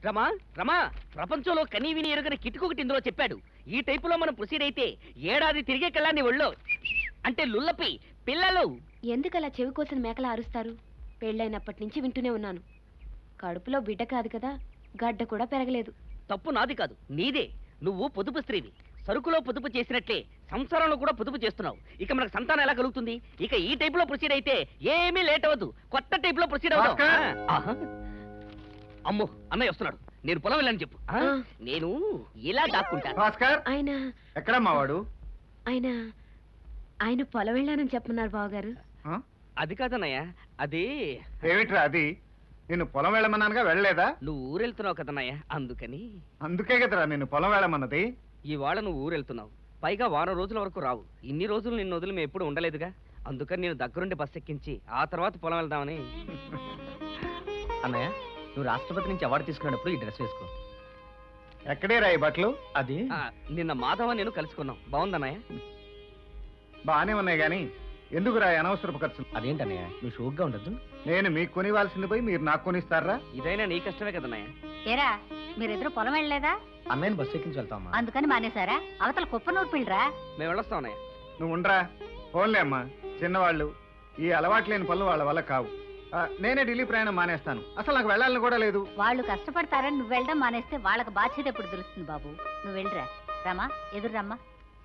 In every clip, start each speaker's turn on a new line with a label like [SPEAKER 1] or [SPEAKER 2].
[SPEAKER 1] రమా రమా ప్రపంచంలో కనీ విని ఎరుగని కిటుకొకటి ఇందులో చెప్పాడు ఈ టైపులో మనం ప్రొసీడ్ అయితే ఏడాది తిరిగే కళ్ళాన్ని ఒళ్ళో అంటే లుల్లపి పిల్లలు
[SPEAKER 2] ఎందుకలా చెవి కోసిన మేకలా అరుస్తారు పెళ్ళైనప్పటి నుంచి వింటూనే ఉన్నాను కడుపులో బిడ్డ కాదు కదా గడ్డ కూడా పెరగలేదు
[SPEAKER 1] తప్పు నాది కాదు నీదే నువ్వు పొదుపు స్త్రీవి సరుకులో పొదుపు చేసినట్లే సంసారంలో కూడా పొదుపు చేస్తున్నావు ఇక మనకు సంతానం ఎలా కలుగుతుంది ఇక ఈ టైప్ లో ప్రొసీడ్ అయితే ఏమీ లేట్ అవ్వదు కొత్త టైప్ లో ప్రొసీడ్ అవుదాం
[SPEAKER 3] భాస్కర్!
[SPEAKER 1] ఆ, ఆహా. అమ్మో అన్నయ్య వస్తున్నాడు నేను పొలం వెళ్ళని చెప్పు ఆ,
[SPEAKER 2] ఆ.
[SPEAKER 1] నేను ఇలా దాక్కుంటా
[SPEAKER 3] భాస్కర్
[SPEAKER 2] ఆయన
[SPEAKER 3] ఎక్కడమ్మా వాడు
[SPEAKER 2] ఆయన ఆయన పొలం వెళ్ళానని చెప్పమన్నారు బావగారు
[SPEAKER 3] ఆ?
[SPEAKER 1] అది కాదన్నయ్య అది
[SPEAKER 3] ఏమిట్రా అది నేను పొలం వెళ్ళమన్నానుగా వెళ్ళలేదా
[SPEAKER 1] నువ్వు ఊరెళ్తున్నావు కదన్నయ్య అందుకని
[SPEAKER 3] అందుకే కదరా నేను పొలం వెళ్ళమన్నది
[SPEAKER 1] ఇవాళ నువ్వు ఊరెళ్తున్నావు పైగా వారం రోజుల వరకు రావు ఇన్ని రోజులు నిన్ను వదిలి మేము ఎప్పుడు ఉండలేదుగా అందుకని నేను దగ్గరుండి బస్ ఎక్కించి ఆ తర్వాత పొలం వెళ్దామని
[SPEAKER 4] అన్నయ్య నువ్వు రాష్ట్రపతి నుంచి అవార్డు తీసుకున్నప్పుడు ఈ డ్రెస్ వేసుకో
[SPEAKER 3] ఎక్కడే రా ఈ బట్టలు
[SPEAKER 4] అది
[SPEAKER 1] ఆ, నిన్న మాధవ నేను కలుసుకున్నాం బాగుందన్నయ్య
[SPEAKER 3] బాగానే ఉన్నాయి గాని ఎందుకు రా అనవసరపు ఖర్చు
[SPEAKER 4] అదేంటన్నయ్య నువ్వు షోక్గా ఉండద్దు
[SPEAKER 3] నేను మీకు కొనివ్వాల్సింది పోయి మీరు నాకు కొనిస్తారా
[SPEAKER 1] ఇదైనా నీ కష్టమే కదన్నయ్య
[SPEAKER 5] ఏరా మీరిద్దరు పొలం వెళ్ళలేదా
[SPEAKER 4] అన్నయ్యని బస్సు ఎక్కించి వెళ్తామా
[SPEAKER 5] అందుకని మానేశారా అవతల కుప్ప నూర్పిల్రా
[SPEAKER 1] మేము వెళ్ళొస్తాం అన్నయ్య
[SPEAKER 3] నువ్వు ఉండరా ఫోన్లే అమ్మా చిన్నవాళ్ళు ఈ అలవాటు లేని పనులు వాళ్ళ వల్ల కావు ఆ, నేనే ఢిల్లీ ప్రయాణం మానేస్తాను అసలు నాకు వెళ్ళాలని కూడా లేదు
[SPEAKER 5] వాళ్ళు కష్టపడతారని నువ్వు వెళ్ళడం మానేస్తే వాళ్ళకి బాధ్యత ఎప్పుడు తెలుస్తుంది బాబు నువ్వు వెళ్ళరా రామా ఎదురు రమ్మా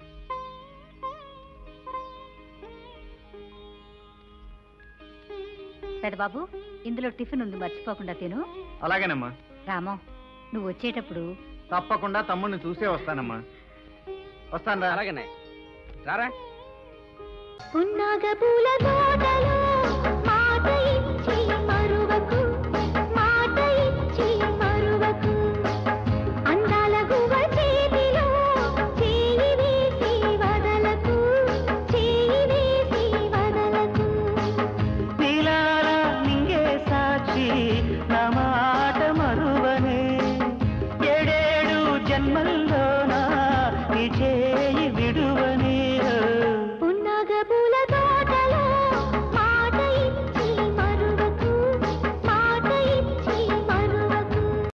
[SPEAKER 5] పెదబాబు ఇందులో టిఫిన్ ఉంది మర్చిపోకుండా తిను
[SPEAKER 3] అలాగేనమ్మా
[SPEAKER 5] రామో నువ్వు వచ్చేటప్పుడు
[SPEAKER 3] తప్పకుండా తమ్ముడిని చూసే వస్తానమ్మా వస్తాను రా
[SPEAKER 1] అలాగేనయ్య రారా
[SPEAKER 2] పున్నాగ పూల తోటలో